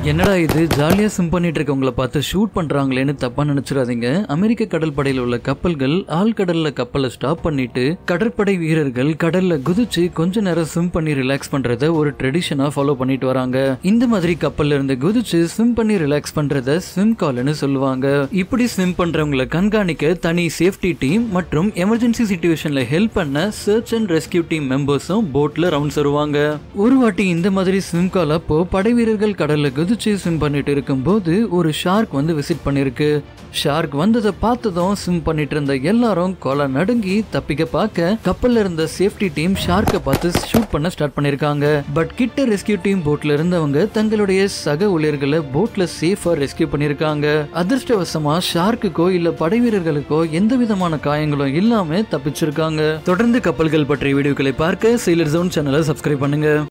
என்னடா இது ஜாலியா ஸ்விம் பண்ணிட்டு இருக்கவங்கள பார்த்து ஷூட் பண்றாங்களேன்னு தப்பா நினைச்சிடாதீங்க அமெரிக்க கடற்படையில் உள்ள கப்பல்கள் ஆழ்கடல்ல கப்பலை ஸ்டாப் பண்ணிட்டு கடற்படை வீரர்கள் கடல்ல குதிச்சு கொஞ்ச நேரம் ஸ்விம் பண்ணி ரிலாக்ஸ் பண்றத ஒரு ட்ரெடிஷனா ஃபாலோ பண்ணிட்டு வராங்க இந்த மாதிரி கப்பல்ல இருந்து குதிச்சு ஸ்விம் பண்ணி ரிலாக்ஸ் பண்றத ஸ்விம் கால்னு சொல்லுவாங்க இப்படி ஸ்விம் பண்றவங்களை கண்காணிக்க தனி சேஃப்டி டீம் மற்றும் எமர்ஜென்சி சுச்சுவேஷன்ல ஹெல்ப் பண்ண சர்ச் அண்ட் ரெஸ்கியூ டீம் மெம்பர்ஸும் போட்ல ரவுண்ட்ஸ் வருவாங்க ஒரு வாட்டி இந்த மாதிரி ஸ்விம் கால் அப்போ படை வீரர்கள் கடல்ல குதிச்சு ஸ்விம் பண்ணிட்டு இருக்கும்போது ஒரு ஷார்க் வந்து விசிட் பண்ணிருக்கு ஷார்க் வந்ததை பார்த்ததும் ஸ்விம் பண்ணிட்டு இருந்த எல்லாரும் கொலை நடுங்கி தப்பிக்க பார்க்க கப்பல்ல இருந்த சேஃப்டி டீம் ஷார்க்கை பார்த்து ஷூட் பண்ண ஸ்டார்ட் பண்ணிருக்காங்க பட் கிட்ட ரெஸ்கியூ டீம் போட்ல இருந்தவங்க தங்களுடைய சக ஊழியர்களை போட்ல சேஃபா ரெஸ்கியூ பண்ணிருக்காங்க அதிர்ஷ்டவசமா ஷார்க்குக்கோ இல்ல படை வீரர்களுக்கோ எந்த விதமான காயங்களும் இல்லாம தப்பிச்சிருக்காங்க தொடர்ந்து கப்பல்கள் பற்றிய வீடியோக்களை பார்க்க சீலர் ஜோன் சேனலை சப்ஸ்கிரைப் பண்ணுங்க